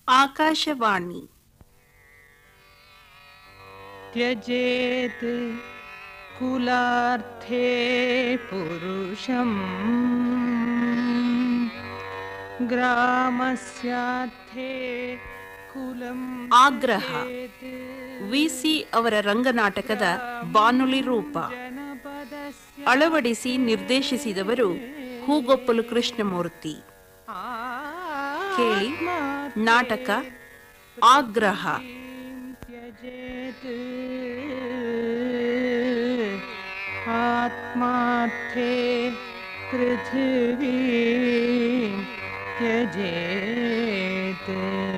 ಆಕಾಶವಾಣಿ त्यजेत् कुलार्थे पुरुषम् ग्रामस्यार्थे कुलम् ಆಗ್ರಹ ವಿಸಿ ಅವರ ರಂಗನಾಟಕದ ಬಾನುಲಿ ರೂಪ ಜನಪದಸ್ಯ ಅಳವಡಿಸಿ ನಿರ್ದೇಶಿಸಿದವರು ಹೂಗೊಪ್ಪಲು ಕೃಷ್ಣಮೂರ್ತಿ ಕೇಳಿ ನಾಟಕ ಆಗ್ರಹ त्यजेत् आत्मार्थे पृथिवी त्यजेत्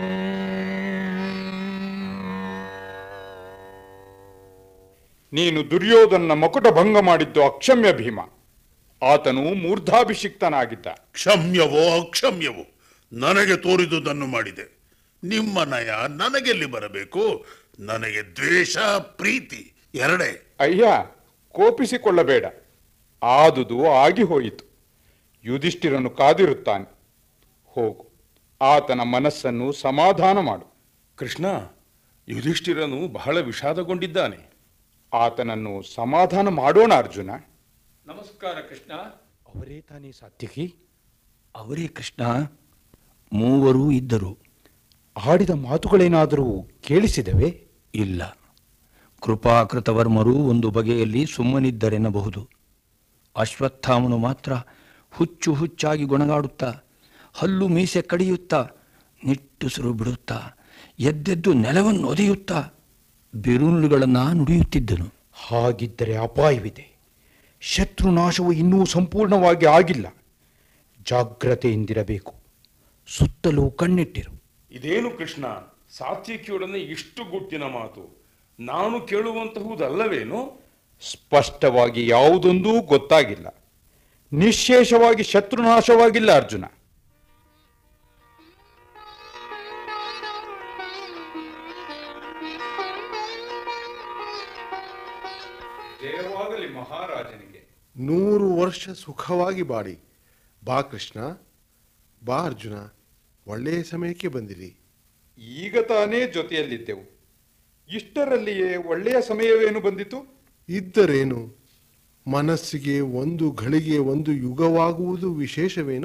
ನೀನು ದುರ್ಯೋಧನ ಮಕುಟ ಭಂಗ ಮಾಡಿದ್ದು ಅಕ್ಷಮ್ಯ ಭೀಮ ಆತನು ಮೂರ್ಧಾಭಿಷಿಕ್ತನಾಗಿದ್ದ ಕ್ಷಮ್ಯವೋ ಅಕ್ಷಮ್ಯವೋ ನನಗೆ ತೋರಿದುದನ್ನು ಮಾಡಿದೆ ನಿಮ್ಮ ನಯ ನನಗೆಲ್ಲಿ ಬರಬೇಕು ನನಗೆ ದ್ವೇಷ ಪ್ರೀತಿ ಎರಡೇ ಅಯ್ಯ ಕೋಪಿಸಿಕೊಳ್ಳಬೇಡ ಆದುದು ಆಗಿ ಹೋಯಿತು ಯುಧಿಷ್ಠಿರನು ಕಾದಿರುತ್ತಾನೆ ಹೋಗು ಆತನ ಮನಸ್ಸನ್ನು ಸಮಾಧಾನ ಮಾಡು ಕೃಷ್ಣ ಯುಧಿಷ್ಠಿರನು ಬಹಳ ವಿಷಾದಗೊಂಡಿದ್ದಾನೆ ಆತನನ್ನು ಸಮಾಧಾನ ಮಾಡೋಣ ಅರ್ಜುನ ನಮಸ್ಕಾರ ಕೃಷ್ಣ ಅವರೇ ತಾನೇ ಸಾತ್ಯಕಿ ಅವರೇ ಕೃಷ್ಣ ಮೂವರೂ ಇದ್ದರು ಆಡಿದ ಮಾತುಗಳೇನಾದರೂ ಕೇಳಿಸಿದವೆ ಇಲ್ಲ ಕೃಪಾಕೃತವರ್ಮರು ಒಂದು ಬಗೆಯಲ್ಲಿ ಸುಮ್ಮನಿದ್ದರೆನ್ನಬಹುದು ಅಶ್ವತ್ಥಾಮನು ಮಾತ್ರ ಹುಚ್ಚು ಹುಚ್ಚಾಗಿ ಗೊಣಗಾಡುತ್ತಾ ಹಲ್ಲು ಮೀಸೆ ಕಡಿಯುತ್ತಾ ನಿಟ್ಟುಸಿರು ಬಿಡುತ್ತಾ ಎದ್ದೆದ್ದು ನೆಲವನ್ನು ಒದೆಯುತ್ತಾ ಬಿರುನುಗಳನ್ನು ನುಡಿಯುತ್ತಿದ್ದನು ಹಾಗಿದ್ದರೆ ಅಪಾಯವಿದೆ ಶತ್ರುನಾಶವು ಇನ್ನೂ ಸಂಪೂರ್ಣವಾಗಿ ಆಗಿಲ್ಲ ಜಾಗ್ರತೆಯಿಂದಿರಬೇಕು ಸುತ್ತಲೂ ಕಣ್ಣಿಟ್ಟಿರು ಇದೇನು ಕೃಷ್ಣ ಸಾತ್ವಿಕಿಯೊಡನೆ ಇಷ್ಟು ಗುಟ್ಟಿನ ಮಾತು ನಾನು ಕೇಳುವಂತಹುದಲ್ಲವೇನು ಸ್ಪಷ್ಟವಾಗಿ ಯಾವುದೊಂದೂ ಗೊತ್ತಾಗಿಲ್ಲ ನಿಶ್ಶೇಷವಾಗಿ ಶತ್ರುನಾಶವಾಗಿಲ್ಲ ಅರ್ಜುನ ಜಯವಾಗಲಿ ಮಹಾರಾಜನಿಗೆ ನೂರು ವರ್ಷ ಸುಖವಾಗಿ ಬಾಡಿ ಬಾ ಕೃಷ್ಣ ಬಾ ಅರ್ಜುನ ಒಳ್ಳೆಯ ಸಮಯಕ್ಕೆ ಬಂದಿರಿ ಈಗ ತಾನೇ ಜೊತೆಯಲ್ಲಿದ್ದೆವು ಇಷ್ಟರಲ್ಲಿಯೇ ಒಳ್ಳೆಯ ಸಮಯವೇನು ಬಂದಿತು ಇದ್ದರೇನು ಮನಸ್ಸಿಗೆ ಒಂದು ಘಳಿಗೆ ಒಂದು ಯುಗವಾಗುವುದು ವಿಶೇಷವೇನು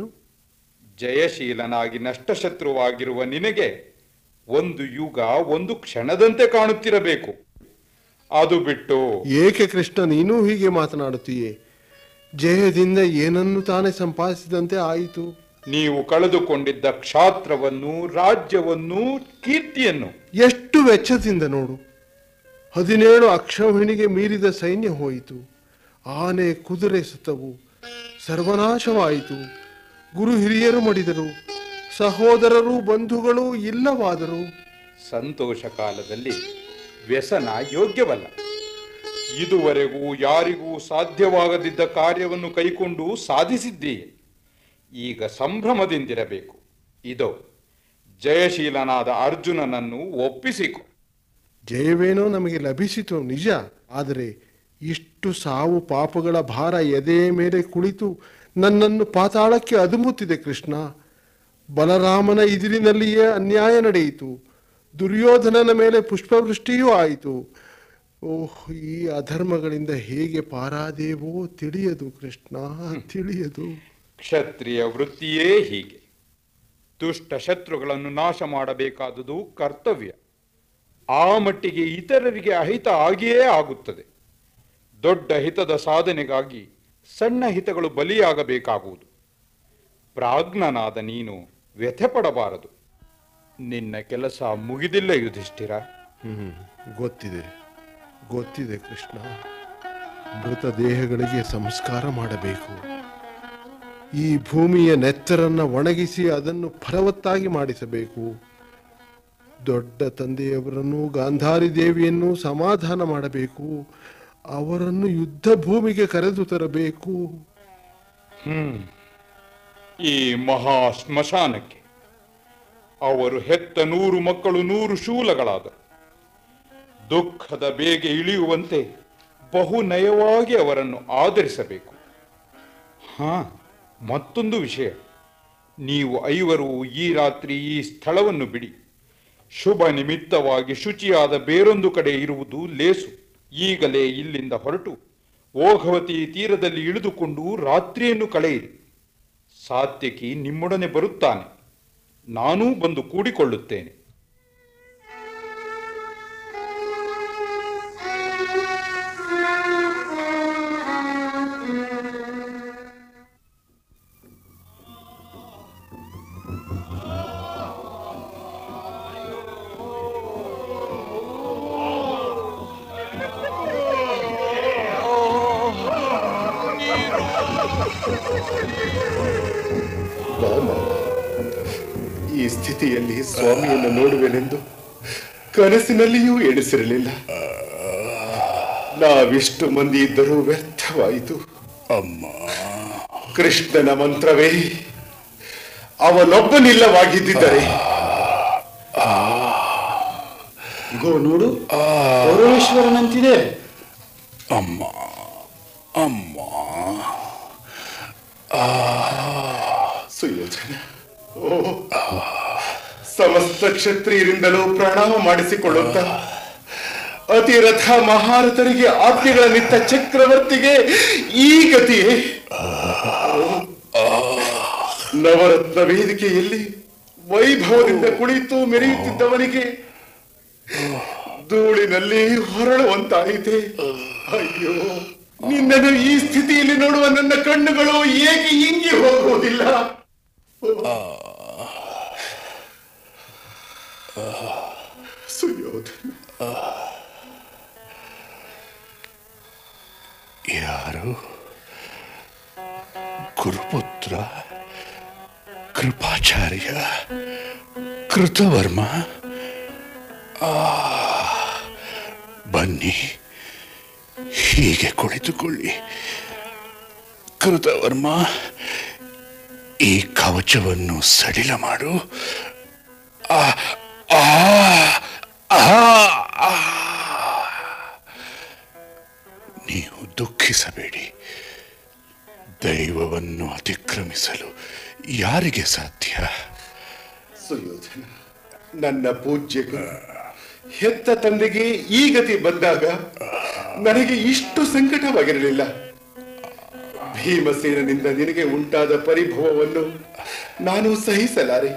ಜಯಶೀಲನಾಗಿ ನಷ್ಟಶತ್ರುವಾಗಿರುವ ನಿನಗೆ ಒಂದು ಯುಗ ಒಂದು ಕ್ಷಣದಂತೆ ಕಾಣುತ್ತಿರಬೇಕು ಅದು ಬಿಟ್ಟು ಏಕೆ ಕೃಷ್ಣ ನೀನೂ ಹೀಗೆ ಮಾತನಾಡುತ್ತೀಯೇ ಜಯದಿಂದ ಏನನ್ನು ತಾನೇ ಸಂಪಾದಿಸಿದಂತೆ ಆಯಿತು ನೀವು ಕಳೆದುಕೊಂಡಿದ್ದ ಕ್ಷಾತ್ರವನ್ನು ರಾಜ್ಯವನ್ನು ಕೀರ್ತಿಯನ್ನು ಎಷ್ಟು ವೆಚ್ಚದಿಂದ ನೋಡು ಹದಿನೇಳು ಅಕ್ಷೌಹಿಣಿಗೆ ಮೀರಿದ ಸೈನ್ಯ ಹೋಯಿತು ಆನೆ ಕುದುರೆ ಸುತ್ತವು ಸರ್ವನಾಶವಾಯಿತು ಗುರು ಹಿರಿಯರು ಮಡಿದರು ಸಹೋದರರು ಬಂಧುಗಳು ಇಲ್ಲವಾದರು ಸಂತೋಷ ಕಾಲದಲ್ಲಿ ವ್ಯಸನ ಯೋಗ್ಯವಲ್ಲ ಇದುವರೆಗೂ ಯಾರಿಗೂ ಸಾಧ್ಯವಾಗದಿದ್ದ ಕಾರ್ಯವನ್ನು ಕೈಕೊಂಡು ಸಾಧಿಸಿದ್ದೀಯೆ ಈಗ ಸಂಭ್ರಮದಿಂದಿರಬೇಕು ಇದೋ ಜಯಶೀಲನಾದ ಅರ್ಜುನನನ್ನು ಒಪ್ಪಿಸಿಕೊ ಜಯವೇನೋ ನಮಗೆ ಲಭಿಸಿತು ನಿಜ ಆದರೆ ಇಷ್ಟು ಸಾವು ಪಾಪಗಳ ಭಾರ ಎದೆಯ ಮೇಲೆ ಕುಳಿತು ನನ್ನನ್ನು ಪಾತಾಳಕ್ಕೆ ಅದುಮುತ್ತಿದೆ ಕೃಷ್ಣ ಬಲರಾಮನ ಇದಿರಿನಲ್ಲಿಯೇ ಅನ್ಯಾಯ ನಡೆಯಿತು ದುರ್ಯೋಧನನ ಮೇಲೆ ಪುಷ್ಪವೃಷ್ಟಿಯೂ ಆಯಿತು ಓಹ್ ಈ ಅಧರ್ಮಗಳಿಂದ ಹೇಗೆ ಪಾರಾದೇವೋ ತಿಳಿಯದು ಕೃಷ್ಣ ತಿಳಿಯದು ಕ್ಷತ್ರಿಯ ವೃತ್ತಿಯೇ ಹೀಗೆ ದುಷ್ಟ ಶತ್ರುಗಳನ್ನು ನಾಶ ಮಾಡಬೇಕಾದುದು ಕರ್ತವ್ಯ ಆ ಮಟ್ಟಿಗೆ ಇತರರಿಗೆ ಅಹಿತ ಆಗಿಯೇ ಆಗುತ್ತದೆ ದೊಡ್ಡ ಹಿತದ ಸಾಧನೆಗಾಗಿ ಸಣ್ಣ ಹಿತಗಳು ಬಲಿಯಾಗಬೇಕಾಗುವುದು ಪ್ರಾಜ್ಞನಾದ ನೀನು ವ್ಯಥೆ ಪಡಬಾರದು ನಿನ್ನ ಕೆಲಸ ಮುಗಿದಿಲ್ಲ ಯುಧಿಷ್ಠಿರ ಹ್ಮ್ ಗೊತ್ತಿದೆ ಗೊತ್ತಿದೆ ಕೃಷ್ಣ ಮೃತ ದೇಹಗಳಿಗೆ ಸಂಸ್ಕಾರ ಮಾಡಬೇಕು ಈ ಭೂಮಿಯ ನೆತ್ತರನ್ನ ಒಣಗಿಸಿ ಅದನ್ನು ಫಲವತ್ತಾಗಿ ಮಾಡಿಸಬೇಕು ದೊಡ್ಡ ತಂದೆಯವರನ್ನು ಗಾಂಧಾರಿ ದೇವಿಯನ್ನು ಸಮಾಧಾನ ಮಾಡಬೇಕು ಅವರನ್ನು ಯುದ್ಧ ಭೂಮಿಗೆ ಕರೆದು ತರಬೇಕು ಈ ಮಹಾ ಸ್ಮಶಾನಕ್ಕೆ ಅವರು ಹೆತ್ತ ನೂರು ಮಕ್ಕಳು ನೂರು ಶೂಲಗಳಾದರು ದುಃಖದ ಬೇಗೆ ಇಳಿಯುವಂತೆ ಬಹು ನಯವಾಗಿ ಅವರನ್ನು ಆದರಿಸಬೇಕು ಹಾ ಮತ್ತೊಂದು ವಿಷಯ ನೀವು ಐವರು ಈ ರಾತ್ರಿ ಈ ಸ್ಥಳವನ್ನು ಬಿಡಿ ಶುಭ ನಿಮಿತ್ತವಾಗಿ ಶುಚಿಯಾದ ಬೇರೊಂದು ಕಡೆ ಇರುವುದು ಲೇಸು ಈಗಲೇ ಇಲ್ಲಿಂದ ಹೊರಟು ಓಘವತಿ ತೀರದಲ್ಲಿ ಇಳಿದುಕೊಂಡು ರಾತ್ರಿಯನ್ನು ಕಳೆಯಿರಿ ಸಾತ್ಯಕಿ ನಿಮ್ಮೊಡನೆ ಬರುತ್ತಾನೆ ನಾನೂ ಬಂದು ಕೂಡಿಕೊಳ್ಳುತ್ತೇನೆ ನಾನು ಈ ಸ್ಥಿತಿಯಲ್ಲಿ ಸ್ವಾಮಿಯನ್ನು ನೋಡುವೆನೆಂದು ಕನಸಿನಲ್ಲಿಯೂ ಎಣಿಸಿರಲಿಲ್ಲ ನಾವಿಷ್ಟು ಮಂದಿ ಇದ್ದರೂ ವ್ಯರ್ಥವಾಯಿತು ಅಮ್ಮ ಕೃಷ್ಣನ ಮಂತ್ರವೇ ಅವನೊಬ್ಬನಿಲ್ಲವಾಗಿದ್ದರೆ ಗೋ ನೋಡು ಪರಮೇಶ್ವರನಂತಿದೆ ಅಮ್ಮ ಅಮ್ಮ ಸುಯೋಧನ ಓ ಸಮಸ್ತ ಕ್ಷತ್ರಿಯರಿಂದಲೂ ಪ್ರಣಾಮ ಮಾಡಿಸಿಕೊಳ್ಳುತ್ತಾ ಅತಿರಥ ಮಹಾರಥರಿಗೆ ಆಜ್ಞೆಗಳನ್ನಿತ್ತ ಚಕ್ರವರ್ತಿಗೆ ಈ ಗತಿಯೇ ನವರತ್ನ ವೇದಿಕೆಯಲ್ಲಿ ವೈಭವದಿಂದ ಕುಳಿತು ಮೆರೆಯುತ್ತಿದ್ದವನಿಗೆ ಧೂಳಿನಲ್ಲಿ ಹೊರಳುವಂತಾಯಿತೆ ಅಯ್ಯೋ ನಿನ್ನನ್ನು ಈ ಸ್ಥಿತಿಯಲ್ಲಿ ನೋಡುವ ನನ್ನ ಕಣ್ಣುಗಳು ಏಕೆ ಹಿಂಗಿ ಹೋಗುವುದಿಲ್ಲ ಸುಯೋಧನ ಯಾರು ಗುರುಪುತ್ರ ಕೃಪಾಚಾರ್ಯ ಕೃತವರ್ಮ ಆ, ಬನ್ನಿ ಹೀಗೆ ಕುಳಿತುಕೊಳ್ಳಿ ಕೃತವರ್ಮ ಈ ಕವಚವನ್ನು ಸಡಿಲ ಮಾಡು ಆ, ಆ, ಆ, ಆ. ನೀವು ದುಃಖಿಸಬೇಡಿ ದೈವವನ್ನು ಅತಿಕ್ರಮಿಸಲು ಯಾರಿಗೆ ಸಾಧ್ಯ ಸುಯೋಧನ ನನ್ನ ಪೂಜ್ಯ ಗುರು ಹೆತ್ತ ತಂದೆಗೆ ಈ ಗತಿ ಬಂದಾಗ ನನಗೆ ಇಷ್ಟು ಸಂಕಟವಾಗಿರಲಿಲ್ಲ ಭೀಮಸೇನನಿಂದ ನಿನಗೆ ಉಂಟಾದ ಪರಿಭವವನ್ನು ನಾನು ಸಹಿಸಲಾರೆ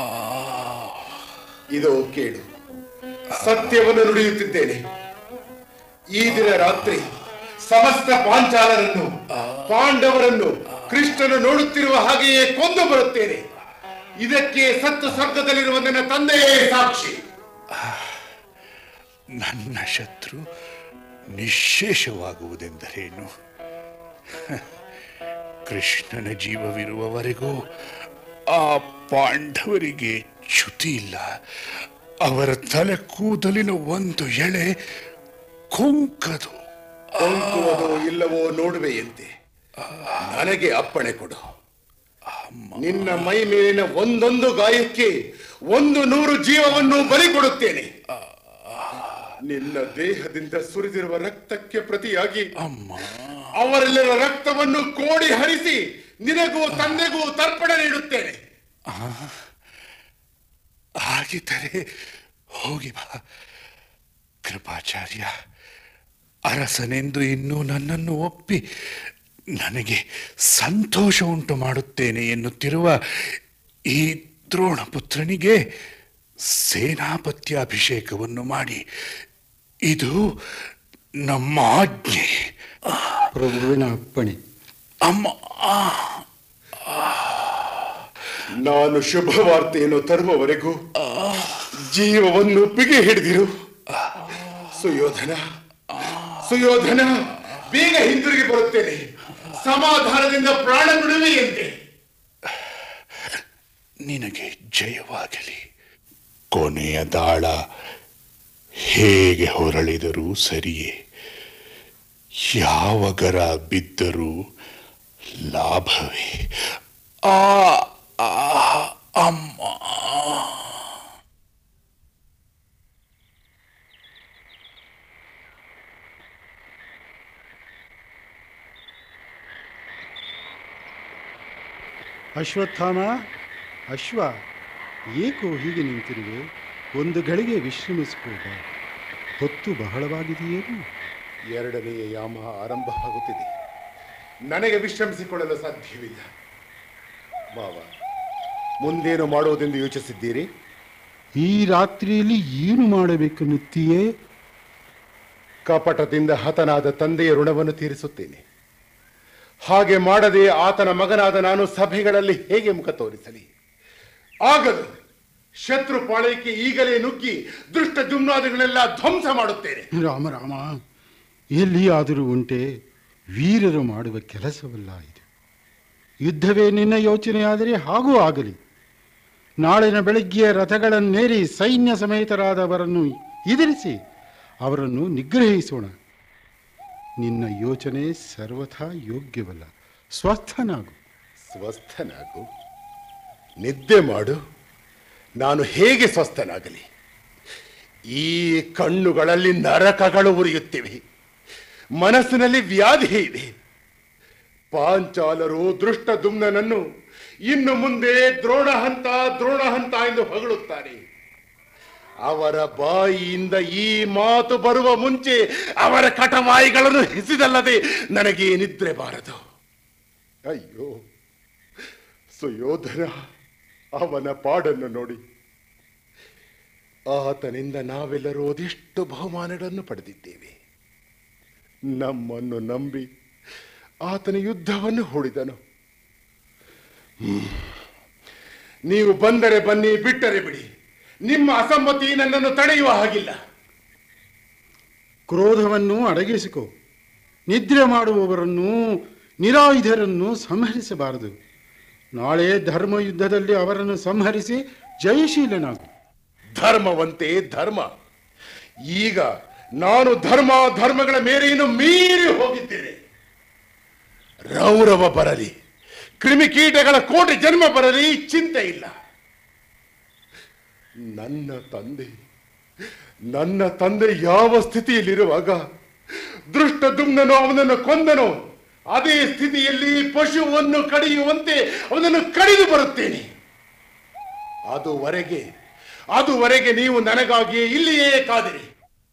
ಇದೋ ಕೇಳು ಸತ್ಯವನ್ನು ನುಡಿಯುತ್ತಿದ್ದೇನೆ ಈ ದಿನ ರಾತ್ರಿ ಸಮಸ್ತ ಪಾಂಚಾಲರನ್ನು ಪಾಂಡವರನ್ನು ಕೃಷ್ಣನು ನೋಡುತ್ತಿರುವ ಹಾಗೆಯೇ ಕೊಂದು ಬರುತ್ತೇನೆ ಇದಕ್ಕೆ ಸತ್ತು ಸ್ವರ್ಗದಲ್ಲಿರುವ ನನ್ನ ತಂದೆಯೇ ಸಾಕ್ಷಿ ನನ್ನ ಶತ್ರು ನಿಶ್ಶೇಷವಾಗುವುದೆಂದರೇನು ಕೃಷ್ಣನ ಜೀವವಿರುವವರೆಗೂ ಆ ಪಾಂಡವರಿಗೆ ಚ್ಯುತಿ ಇಲ್ಲ ಅವರ ತಲೆ ಕೂದಲಿನ ಒಂದು ಎಳೆ ಕೊಂಕದು ಕೊಂಕುವುದೋ ಇಲ್ಲವೋ ನೋಡುವೆಯಂತೆ ನನಗೆ ಅಪ್ಪಣೆ ಕೊಡು ನಿನ್ನ ಮೈ ಮೇಲಿನ ಒಂದೊಂದು ಗಾಯಕ್ಕೆ ಒಂದು ನೂರು ಜೀವವನ್ನು ಬಲಿ ಕೊಡುತ್ತೇನೆ ನಿನ್ನ ದೇಹದಿಂದ ಸುರಿದಿರುವ ರಕ್ತಕ್ಕೆ ಪ್ರತಿಯಾಗಿ ಅಮ್ಮ ಅವರೆಲ್ಲರ ರಕ್ತವನ್ನು ಕೋಡಿ ಹರಿಸಿ ನಿನಗೂ ತಂದೆಗೂ ತರ್ಪಣೆ ನೀಡುತ್ತೇನೆ ಹಾಗಿದ್ದರೆ ಹೋಗಿ ಬಾ ಕೃಪಾಚಾರ್ಯ ಅರಸನೆಂದು ಇನ್ನೂ ನನ್ನನ್ನು ಒಪ್ಪಿ ನನಗೆ ಸಂತೋಷ ಉಂಟು ಮಾಡುತ್ತೇನೆ ಎನ್ನುತ್ತಿರುವ ಈ ದ್ರೋಣಪುತ್ರನಿಗೆ ಸೇನಾಪತ್ಯಾಭಿಷೇಕವನ್ನು ಮಾಡಿ ಇದು ನಮ್ಮ ಆಜ್ಞೆ ಪ್ರಭುವಿನ ಅಪ್ಪಣೆ ಅಮ್ಮ ಆ, ನಾನು ಶುಭ ವಾರ್ತೆಯನ್ನು ತರುವವರೆಗೂ ಜೀವವನ್ನು ಬಿಗಿ ಹಿಡಿದಿರು ಸುಯೋಧನ ಸುಯೋಧನ ಬೇಗ ಹಿಂದಿರುಗಿ ಬರುತ್ತೇನೆ ಸಮಾಧಾನದಿಂದ ಪ್ರಾಣ ಬಿಡುವೆಯಂತೆ ನಿನಗೆ ಜಯವಾಗಲಿ ಕೊನೆಯ ದಾಳ ಹೇಗೆ ಹೊರಳಿದರೂ ಸರಿಯೇ ಯಾವ ಗರ ಬಿದ್ದರೂ ಲಾಭವೇ ಆ ಆ, ಅಮ್ಮ ಅಶ್ವತ್ಥಾಮ ಅಶ್ವ ಏಕೋ ಹೀಗೆ ನಿಂತಿರುವೆ ಒಂದು ಗಳಿಗೆ ವಿಶ್ರಮಿಸಿಕೋ ಬಾ ಹೊತ್ತು ಬಹಳವಾಗಿದೆಯೇನು ಎರಡನೆಯ ಯಾಮ ಆರಂಭ ಆಗುತ್ತಿದೆ ನನಗೆ ವಿಶ್ರಮಿಸಿಕೊಳ್ಳಲು ಸಾಧ್ಯವಿಲ್ಲ ಮಾವ ಮುಂದೇನು ಮಾಡುವುದೆಂದು ಯೋಚಿಸಿದ್ದೀರಿ ಈ ರಾತ್ರಿಯಲ್ಲಿ ಏನು ಮಾಡಬೇಕೆನ್ನುತ್ತೀಯೇ ಕಪಟದಿಂದ ಹತನಾದ ತಂದೆಯ ಋಣವನ್ನು ತೀರಿಸುತ್ತೇನೆ ಹಾಗೆ ಮಾಡದೆ ಆತನ ಮಗನಾದ ನಾನು ಸಭೆಗಳಲ್ಲಿ ಹೇಗೆ ಮುಖ ತೋರಿಸಲಿ ಆಗದು ಶತ್ರು ಪಾಳಯಕ್ಕೆ ಈಗಲೇ ನುಗ್ಗಿ ದುಷ್ಟ ಜುಮ್ನಾದಿಗಳೆಲ್ಲ ಧ್ವಂಸ ಮಾಡುತ್ತೇನೆ ರಾಮ ರಾಮ ಎಲ್ಲಿಯಾದರೂ ಉಂಟೆ ವೀರರು ಮಾಡುವ ಕೆಲಸವಲ್ಲ ಇದು ಯುದ್ಧವೇ ನಿನ್ನ ಯೋಚನೆಯಾದರೆ ಹಾಗೂ ಆಗಲಿ ನಾಳಿನ ಬೆಳಗ್ಗೆ ರಥಗಳನ್ನೇರಿ ಸೈನ್ಯ ಸಮೇತರಾದವರನ್ನು ಎದುರಿಸಿ ಅವರನ್ನು ನಿಗ್ರಹಿಸೋಣ ನಿನ್ನ ಯೋಚನೆ ಸರ್ವಥಾ ಯೋಗ್ಯವಲ್ಲ ಸ್ವಸ್ಥನಾಗು ಸ್ವಸ್ಥನಾಗು ನಿದ್ದೆ ಮಾಡು ನಾನು ಹೇಗೆ ಸ್ವಸ್ಥನಾಗಲಿ ಈ ಕಣ್ಣುಗಳಲ್ಲಿ ನರಕಗಳು ಉರಿಯುತ್ತಿವೆ ಮನಸ್ಸಿನಲ್ಲಿ ವ್ಯಾಧಿ ಇದೆ ಪಾಂಚಾಲರು ದೃಷ್ಟ ದುಮ್ನನನ್ನು ಇನ್ನು ಮುಂದೆ ದ್ರೋಣ ಹಂತ ದ್ರೋಣ ಹಂತ ಎಂದು ಹೊಗಳುತ್ತಾರೆ ಅವರ ಬಾಯಿಯಿಂದ ಈ ಮಾತು ಬರುವ ಮುಂಚೆ ಅವರ ಕಟವಾಯಿಗಳನ್ನು ಹೆಸಿದಲ್ಲದೆ ನನಗೆ ನಿದ್ರೆ ಬಾರದು ಅಯ್ಯೋ ಸುಯೋಧನ ಅವನ ಪಾಡನ್ನು ನೋಡಿ ಆತನಿಂದ ನಾವೆಲ್ಲರೂ ಅದೆಷ್ಟು ಬಹುಮಾನಗಳನ್ನು ಪಡೆದಿದ್ದೇವೆ ನಮ್ಮನ್ನು ನಂಬಿ ಆತನ ಯುದ್ಧವನ್ನು ಹೂಡಿದನು ಹ್ಮ್. ನೀವು ಬಂದರೆ ಬನ್ನಿ ಬಿಟ್ಟರೆ ಬಿಡಿ ನಿಮ್ಮ ಅಸಮ್ಮತಿ ನನ್ನನ್ನು ತಡೆಯುವ ಹಾಗಿಲ್ಲ ಕ್ರೋಧವನ್ನು ಅಡಗಿಸಿಕೊ ನಿದ್ರೆ ಮಾಡುವವರನ್ನು ನಿರಾಯುಧರನ್ನು ಸಂಹರಿಸಬಾರದು ನಾಳೆ ಧರ್ಮ ಯುದ್ಧದಲ್ಲಿ ಅವರನ್ನು ಸಂಹರಿಸಿ ಜಯಶೀಲನಾಗು ಧರ್ಮವಂತೆ ಧರ್ಮ ಈಗ ನಾನು ಧರ್ಮ ಧರ್ಮಗಳ ಮೇರೆಯನ್ನು ಮೀರಿ ಹೋಗಿದ್ದೇನೆ ರೌರವ ಬರಲಿ ಕ್ರಿಮಿಕೀಟಗಳ ಕೋಟಿ ಜನ್ಮ ಬರಲಿ ಚಿಂತೆ ಇಲ್ಲ ನನ್ನ ತಂದೆ ನನ್ನ ತಂದೆ ಯಾವ ಸ್ಥಿತಿಯಲ್ಲಿರುವಾಗ ದೃಷ್ಟ ದುಮ್ನನು ಅವನನ್ನು ಕೊಂದನು ಅದೇ ಸ್ಥಿತಿಯಲ್ಲಿ ಪಶುವನ್ನು ಕಡಿಯುವಂತೆ ಅವನನ್ನು ಕಡಿದು ಬರುತ್ತೇನೆ ಅದುವರೆಗೆ ಅದುವರೆಗೆ ನೀವು ನನಗಾಗಿ ಇಲ್ಲಿಯೇ ಕಾದಿರಿ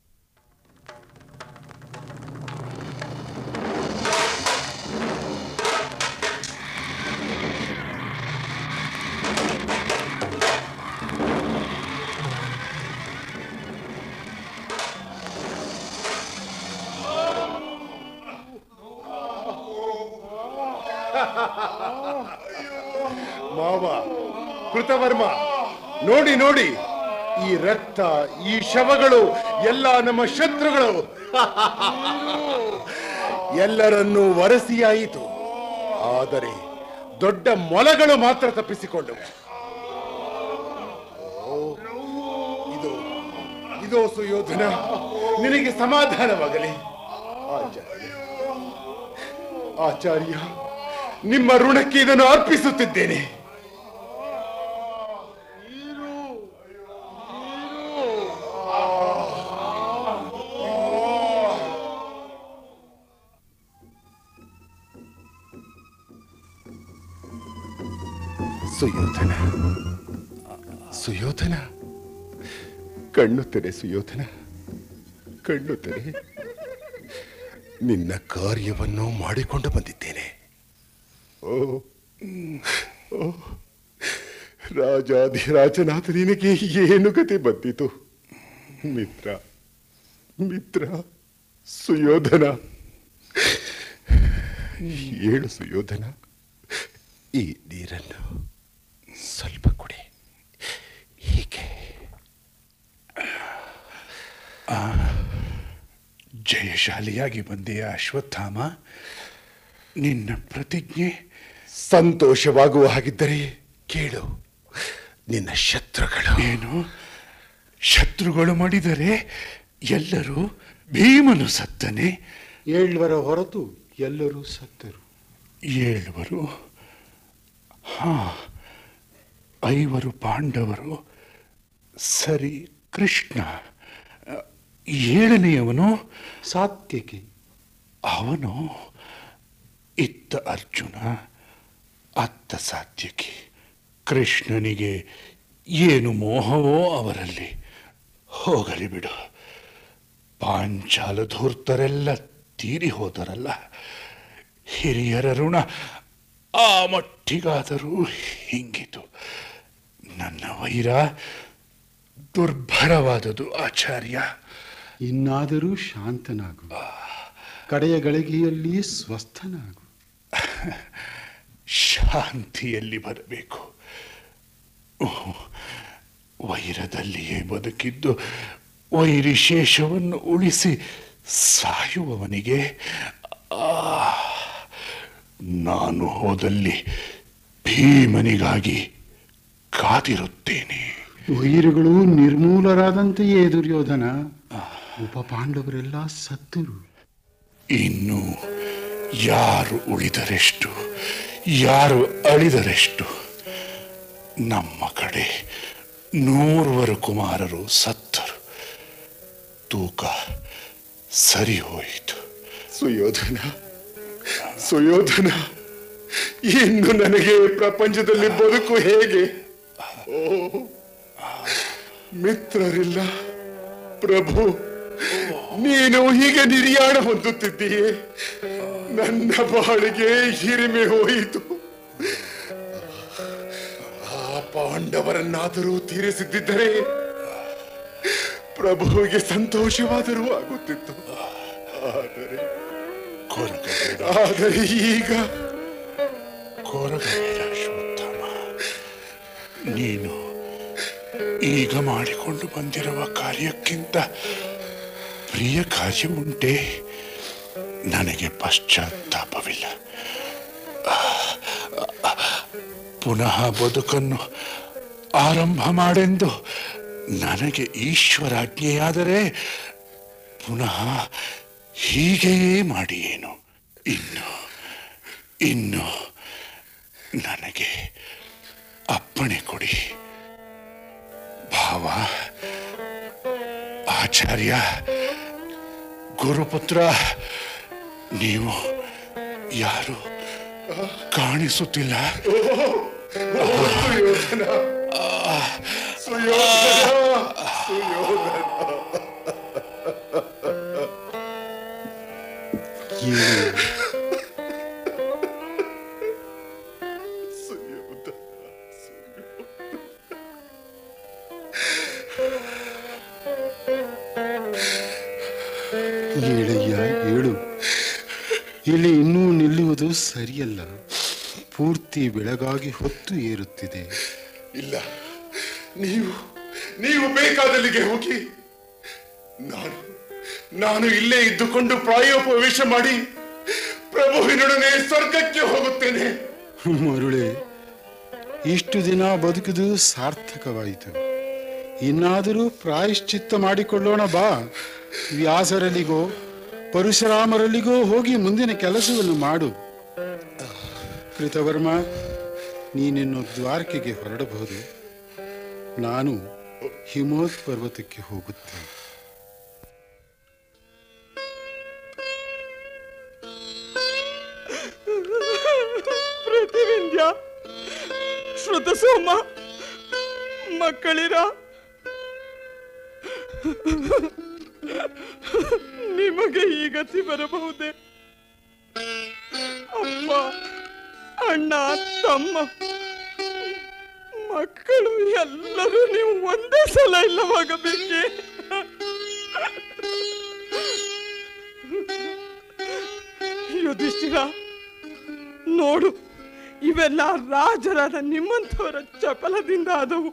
ಮಾವ ಕೃತವರ್ಮ ನೋಡಿ ನೋಡಿ ಈ ರಕ್ತ ಈ ಶವಗಳು ಎಲ್ಲ ನಮ್ಮ ಶತ್ರುಗಳು ಎಲ್ಲರನ್ನೂ ವರಸಿಯಾಯಿತು ಆದರೆ ದೊಡ್ಡ ಮೊಲಗಳು ಮಾತ್ರ ತಪ್ಪಿಸಿಕೊಂಡವು ಓ, ಇದು ಇದೋ ಸುಯೋಧನ ನಿನಗೆ ಸಮಾಧಾನವಾಗಲಿ ಆಚಾರ್ಯ ಆಚಾರ್ಯ ನಿಮ್ಮ ಋಣಕ್ಕೆ ಇದನ್ನು ಅರ್ಪಿಸುತ್ತಿದ್ದೇನೆ ಸುಯೋಧನ ಸುಯೋಧನ ಕಣ್ಣು ತೆರೆ ಸುಯೋಧನ ಕಣ್ಣು ತೆರೆ ನಿನ್ನ ಕಾರ್ಯವನ್ನು ಮಾಡಿಕೊಂಡು ಬಂದಿದ್ದೇನೆ ಓ ಓ ರಾಜಾಧಿರಾಜನಾದ ನಿನಗೆ ಏನು ಗತಿ ಬಂದಿತು ಮಿತ್ರ ಮಿತ್ರ ಸುಯೋಧನ ಏಳು ಸುಯೋಧನ ಈ ನೀರನ್ನು ಸ್ವಲ್ಪ ಕುಡಿ ಹೀಗೆ ಜಯಶಾಲಿಯಾಗಿ ಬಂದೆಯ ಅಶ್ವತ್ಥಾಮ ನಿನ್ನ ಪ್ರತಿಜ್ಞೆ ಸಂತೋಷವಾಗುವ ಹಾಗಿದ್ದರೆ ಕೇಳು ನಿನ್ನ ಶತ್ರುಗಳು ಏನು ಶತ್ರುಗಳು ಮಾಡಿದರೆ ಎಲ್ಲರೂ ಭೀಮನು ಸತ್ತನೆ ಏಳ್ವರ ಹೊರತು ಎಲ್ಲರೂ ಸತ್ತರು ಏಳುವರು ಹಾ ಐವರು ಪಾಂಡವರು ಸರಿ ಕೃಷ್ಣ ಅ, ಏಳನೆಯವನು ಸಾತ್ಯಕ್ಕೆ ಅವನು ಇತ್ತ ಅರ್ಜುನ ಅತ್ತ ಸಾತ್ಯಕಿ ಕೃಷ್ಣನಿಗೆ ಏನು ಮೋಹವೋ ಅವರಲ್ಲಿ ಹೋಗಲಿ ಬಿಡು ಪಾಂಚಾಲ ಧೂರ್ತರೆಲ್ಲ ತೀರಿ ಹೋದರಲ್ಲ ಹಿರಿಯರ ಋಣ ಆ ಮಟ್ಟಿಗಾದರೂ ಹಿಂಗಿತು ನನ್ನ ವೈರ ದುರ್ಭರವಾದುದು ಆಚಾರ್ಯ ಇನ್ನಾದರೂ ಶಾಂತನಾಗು ಕಡೆಯ ಗಳಿಗೆಯಲ್ಲಿ ಸ್ವಸ್ಥನಾಗು ಶಾಂತಿಯಲ್ಲಿ ಬರಬೇಕು ಓಹ್, ವೈರದಲ್ಲಿಯೇ ಬದುಕಿದ್ದು ವೈರಿಶೇಷವನ್ನು ಉಳಿಸಿ ಸಾಯುವವನಿಗೆ ಆ, ನಾನು ಹೋದಲ್ಲಿ ಭೀಮನಿಗಾಗಿ ಕಾದಿರುತ್ತೇನೆ ವೈರುಗಳು ನಿರ್ಮೂಲರಾದಂತೆಯೇ ದುರ್ಯೋಧನ ಉಪ ಪಾಂಡವರೆಲ್ಲ ಸತ್ತರು ಇನ್ನು ಯಾರು ಉಳಿದರೆಷ್ಟು ಯಾರು ಅಳಿದರೆಷ್ಟು ನಮ್ಮ ಕಡೆ ನೂರುವರು ಕುಮಾರರು ಸತ್ತರು ತೂಕ ಸರಿ ಹೋಯಿತು ಸುಯೋಧನ ಸುಯೋಧನ ಇನ್ನು ನನಗೆ ಪ್ರಪಂಚದಲ್ಲಿ ಬದುಕು ಹೇಗೆ ಓ ಮಿತ್ರರಿಲ್ಲ ಪ್ರಭು ನೀನು ಹೀಗೆ ನಿರ್ಯಾಣ ಹೊಂದುತ್ತಿದ್ದೀಯೇ ನನ್ನ ಬಾಳಿಗೆ ಹಿರಿಮೆ ಹೋಯಿತು ಆ ಪಾಂಡವರನ್ನಾದರೂ ತೀರಿಸಿದ್ದರೆ ಪ್ರಭುವಿಗೆ ಸಂತೋಷವಾದರೂ ಆಗುತ್ತಿತ್ತು ಆದರೆ ಕೊರಗಬೇಡ ಆದರೆ ಈಗ ಕೊರಗಬೇಡ ಅಶ್ವತ್ಥಾಮ ನೀನು ಈಗ ಮಾಡಿಕೊಂಡು ಬಂದಿರುವ ಕಾರ್ಯಕ್ಕಿಂತ ಪ್ರಿಯ ಕಾರ್ಯ ಉಂಟೆ ನನಗೆ ಪಶ್ಚಾತ್ತಾಪವಿಲ್ಲ ಪುನಃ ಬದುಕನ್ನು ಆರಂಭ ಮಾಡೆಂದು ನನಗೆ ಈಶ್ವರಾಜ್ಞೆಯಾದರೆ ಪುನಃ ಹೀಗೆಯೇ ಮಾಡಿಯೇನು ಇನ್ನು ಇನ್ನು ನನಗೆ ಅಪ್ಪಣೆ ಕೊಡಿ ಭಾವ ಆಚಾರ್ಯ ಗುರುಪುತ್ರ ನೀವು ಯಾರು ಕಾಣಿಸುತ್ತಿಲ್ಲ ಸುಯೋಧನ ಸುಯೋಧನ ಸುಯೋಧನ ಏನು ಸುಯೋಧನ ಏಳಯ್ಯ ಏಳು ಇಲ್ಲಿ ಇನ್ನೂ ನಿಲ್ಲುವುದು ಸರಿಯಲ್ಲ ಪೂರ್ತಿ ಬೆಳಗಾಗಿ ಹೊತ್ತು ಏರುತ್ತಿದೆ ಇಲ್ಲ ನೀವು ನೀವು ಬೇಕಾದಲ್ಲಿಗೆ ಹೋಗಿ ನಾನು ನಾನು ಇಲ್ಲೇ ಇದ್ದುಕೊಂಡು ಪ್ರಾಯೋಪವೇಶ ಮಾಡಿ ಪ್ರಭುವಿನೊಡನೆ ಸ್ವರ್ಗಕ್ಕೆ ಹೋಗುತ್ತೇನೆ ಮರುಳೆ ಇಷ್ಟು ದಿನ ಬದುಕಿದು ಸಾರ್ಥಕವಾಯಿತು ಇನ್ನಾದರೂ ಪ್ರಾಯಶ್ಚಿತ್ತ ಮಾಡಿಕೊಳ್ಳೋಣ ಬಾ ವ್ಯಾಸರಲ್ಲಿಗೋ ಪರಶುರಾಮರಲ್ಲಿಗೋ ಹೋಗಿ ಮುಂದಿನ ಕೆಲಸವನ್ನು ಮಾಡು ಕೃತವರ್ಮ ನೀನಿನ್ನು ದ್ವಾರಕೆಗೆ ಹೊರಡಬಹುದು ನಾನು ಹಿಮೋತ್ ಪರ್ವತಕ್ಕೆ ಹೋಗುತ್ತೇನೆ ಪ್ರತಿವಿಂಧ್ಯ ಶ್ರುತಸೋಮ ಮಕ್ಕಳಿರ ನಿಮಗೆ ಈ ಗತಿ ಬರಬಹುದೇ ಅಪ್ಪ ಅಣ್ಣ ತಮ್ಮ ಮಕ್ಕಳು ಎಲ್ಲರೂ ನೀವು ಒಂದೇ ಸಲ ಇಲ್ಲವಾಗಬೇಕೆ ಯುಧಿಷ್ಠಿರ ನೋಡು ಇವೆಲ್ಲ ರಾಜರಾದ ನಿಮ್ಮಂಥವರ ಚಪಲದಿಂದ ಆದವು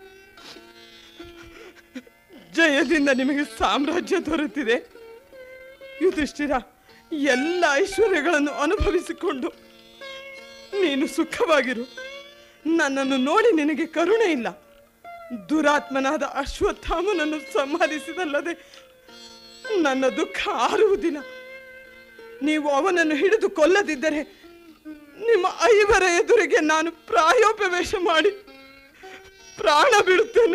ಜಯದಿಂದ ನಿಮಗೆ ಸಾಮ್ರಾಜ್ಯ ದೊರೆತಿದೆ ಯುಧಿಷ್ಠಿರ ಎಲ್ಲ ಐಶ್ವರ್ಯಗಳನ್ನು ಅನುಭವಿಸಿಕೊಂಡು ನೀನು ಸುಖವಾಗಿರು ನನ್ನನ್ನು ನೋಡಿ ನಿನಗೆ ಕರುಣೆ ಇಲ್ಲ ದುರಾತ್ಮನಾದ ಅಶ್ವತ್ಥಾಮನನ್ನು ಸಂಹರಿಸಿದಲ್ಲದೆ ನನ್ನ ದುಃಖ ಆರುವುದಿಲ್ಲ ನೀವು ಅವನನ್ನು ಹಿಡಿದು ಕೊಲ್ಲದಿದ್ದರೆ ನಿಮ್ಮ ಐವರ ಎದುರಿಗೆ ನಾನು ಪ್ರಾಯೋಪವೇಶ ಮಾಡಿ ಪ್ರಾಣ ಬಿಡುತ್ತೇನೆ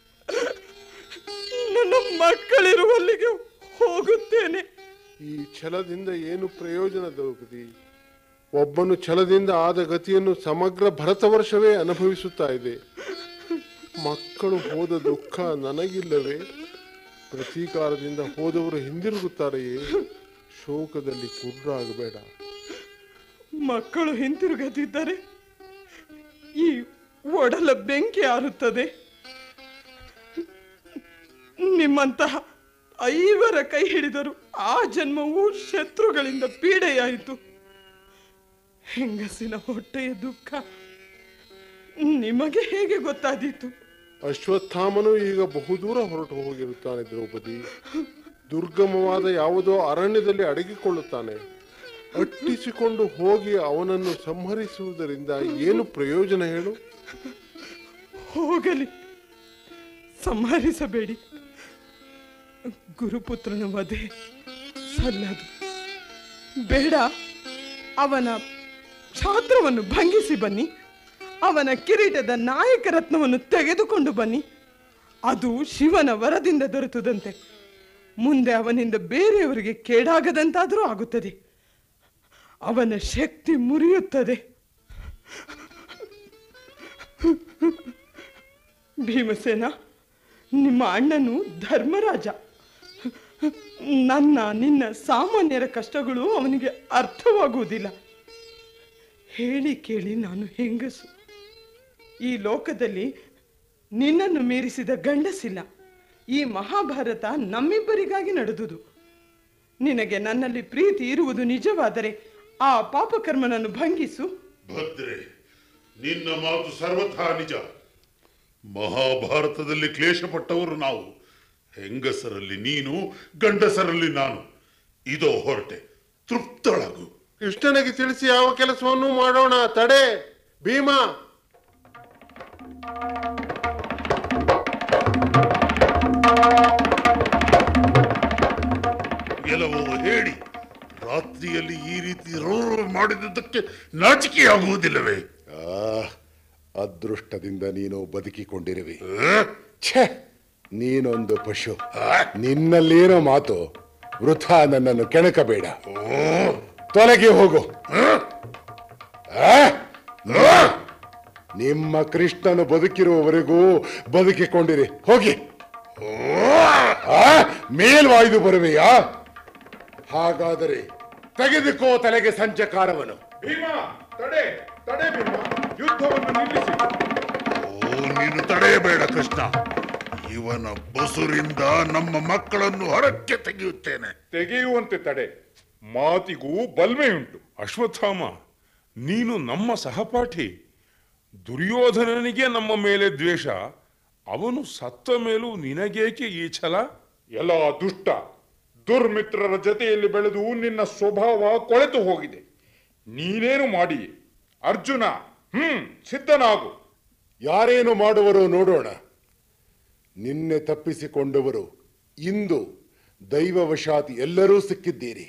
ನನ್ನ ಮಕ್ಕಳಿರುವಲ್ಲಿಗೆ ಹೋಗುತ್ತೇನೆ ಈ ಛಲದಿಂದ ಏನು ಪ್ರಯೋಜನ ದ್ರೌಪದಿ ಒಬ್ಬನು ಛಲದಿಂದ ಆದ ಗತಿಯನ್ನು ಸಮಗ್ರ ಭರತವರ್ಷವೇ ಅನುಭವಿಸುತ್ತಾ ಇದೆ ಮಕ್ಕಳು ಹೋದ ದುಃಖ ನನಗಿಲ್ಲವೇ ಪ್ರತೀಕಾರದಿಂದ ಹೋದವರು ಹಿಂದಿರುಗುತ್ತಾರೆಯೇ ಶೋಕದಲ್ಲಿ ಕುರ್ರಾಗಬೇಡ ಮಕ್ಕಳು ಹಿಂತಿರುಗದಿದ್ದರೆ ಈ ಒಡಲ ಬೆಂಕಿ ಆರುತ್ತದೆ ನಿಮ್ಮಂತಹ ಐವರ ಕೈ ಹಿಡಿದರು ಆ ಜನ್ಮವು ಶತ್ರುಗಳಿಂದ ಪೀಡೆಯಾಯಿತು ಹೆಂಗಸಿನ ಹೊಟ್ಟೆಯ ದುಃಖ ನಿಮಗೆ ಹೇಗೆ ಗೊತ್ತಾದೀತು ಅಶ್ವತ್ಥಾಮನು ಈಗ ಬಹುದೂರ ಹೊರಟು ಹೋಗಿರುತ್ತಾನೆ ದ್ರೌಪದಿ ದುರ್ಗಮವಾದ ಯಾವುದೋ ಅರಣ್ಯದಲ್ಲಿ ಅಡಗಿಕೊಳ್ಳುತ್ತಾನೆ ಅಟ್ಟಿಸಿಕೊಂಡು ಹೋಗಿ ಅವನನ್ನು ಸಂಹರಿಸುವುದರಿಂದ ಏನು ಪ್ರಯೋಜನ ಹೇಳು ಹೋಗಲಿ ಸಂಹರಿಸಬೇಡಿ ಗುರುಪುತ್ರನ ವಧೆ ಸಲ್ಲದು ಬೇಡ ಅವನ ಛಾತ್ರವನ್ನು ಭಂಗಿಸಿ ಬನ್ನಿ ಅವನ ಕಿರೀಟದ ನಾಯಕ ರತ್ನವನ್ನು ತೆಗೆದುಕೊಂಡು ಬನ್ನಿ ಅದು ಶಿವನ ವರದಿಂದ ದೊರೆತದಂತೆ ಮುಂದೆ ಅವನಿಂದ ಬೇರೆಯವರಿಗೆ ಕೇಡಾಗದಂತಾದರೂ ಆಗುತ್ತದೆ ಅವನ ಶಕ್ತಿ ಮುರಿಯುತ್ತದೆ ಭೀಮಸೇನ ನಿಮ್ಮ ಅಣ್ಣನು ಧರ್ಮರಾಜ ನನ್ನ ನಿನ್ನ ಸಾಮಾನ್ಯರ ಕಷ್ಟಗಳು ಅವನಿಗೆ ಅರ್ಥವಾಗುವುದಿಲ್ಲ ಹೇಳಿ ಕೇಳಿ ನಾನು ಹೆಂಗಸು ಈ ಲೋಕದಲ್ಲಿ ನಿನ್ನನ್ನು ಮೀರಿಸಿದ ಗಂಡಸಿಲ್ಲ ಈ ಮಹಾಭಾರತ ನಮ್ಮಿಬ್ಬರಿಗಾಗಿ ನಡೆದುದು ನಿನಗೆ ನನ್ನಲ್ಲಿ ಪ್ರೀತಿ ಇರುವುದು ನಿಜವಾದರೆ ಆ ಪಾಪಕರ್ಮನನ್ನು ಭಂಗಿಸು ಭದ್ರೆ ನಿನ್ನ ಮಾತು ಸರ್ವಥಾ ನಿಜ ಮಹಾಭಾರತದಲ್ಲಿ ಕ್ಲೇಶಪಟ್ಟವರು ನಾವು ಹೆಂಗಸರಲ್ಲಿ ನೀನು ಗಂಡಸರಲ್ಲಿ ನಾನು ಇದೋ ಹೊರಟೆ ತೃಪ್ತಳಾಗು ಕೃಷ್ಣನಿಗೆ ತಿಳಿಸಿ ಯಾವ ಕೆಲಸವನ್ನು ಮಾಡೋಣ ತಡೆ ಭೀಮ ಎಲ್ಲವೋ ಹೇಳಿ ರಾತ್ರಿಯಲ್ಲಿ ಈ ರೀತಿ ರೋರು ಮಾಡಿದ್ದಕ್ಕೆ ನಾಚಿಕೆಯಾಗುವುದಿಲ್ಲವೇ ಆ ಅದೃಷ್ಟದಿಂದ ನೀನು ಬದುಕಿಕೊಂಡಿರುವಿ ಆ? ಛೇ ನೀನೊಂದು ಪಶು ನಿನ್ನಲ್ಲೇನೋ ಮಾತು ವೃಥಾ ನನ್ನನ್ನು ಕೆಣಕಬೇಡ ತೊಲಗಿ ಹೋಗು ಆ? ಆ? ನಿಮ್ಮ ಕೃಷ್ಣನು ಬದುಕಿರುವವರೆಗೂ ಬದುಕಿಕೊಂಡಿರಿ ಹೋಗಿ ಆ? ಮೇಲ್ವಾಯ್ದು ಬರುವೆಯಾ ಹಾಗಾದರೆ ತೆಗೆದುಕೋ ತಲೆಗೆ ಸಂಚಕಾರವನು ಭೀಮ ತಡೆ ತಡೆ ಭೀಮ ಯುದ್ಧವನ್ನು ನಿಲ್ಲಿಸಿ ಓ ನೀನು ತಡೆಯಬೇಡ ಕೃಷ್ಣ ಇವನ ಬಸುರಿಂದ ನಮ್ಮ ಮಕ್ಕಳನ್ನು ಹೊರಕ್ಕೆ ತೆಗೆಯುತ್ತೇನೆ ತೆಗೆಯುವಂತೆ ತಡೆ ಮಾತಿಗೂ ಬಲ್ಮೆಯುಂಟು ಅಶ್ವತ್ಥಾಮ ನೀನು ನಮ್ಮ ಸಹಪಾಠಿ ದುರ್ಯೋಧನನಿಗೆ ನಮ್ಮ ಮೇಲೆ ದ್ವೇಷ ಅವನು ಸತ್ತ ಮೇಲೂ ನಿನಗೇಕೆ ಈ ಛಲ ಎಲ್ಲ ದುಷ್ಟ ದುರ್ಮಿತ್ರರ ಜೊತೆಯಲ್ಲಿ ಬೆಳೆದು ನಿನ್ನ ಸ್ವಭಾವ ಕೊಳೆತು ಹೋಗಿದೆ ನೀನೇನು ಮಾಡಿ ಅರ್ಜುನ ಹ್ಮ್ ಸಿದ್ಧನಾಗು ಯಾರೇನು ಮಾಡುವರೋ ನೋಡೋಣ ನಿನ್ನೆ ತಪ್ಪಿಸಿಕೊಂಡವರು ಇಂದು ದೈವವಶಾತ್ ಎಲ್ಲರೂ ಸಿಕ್ಕಿದ್ದೀರಿ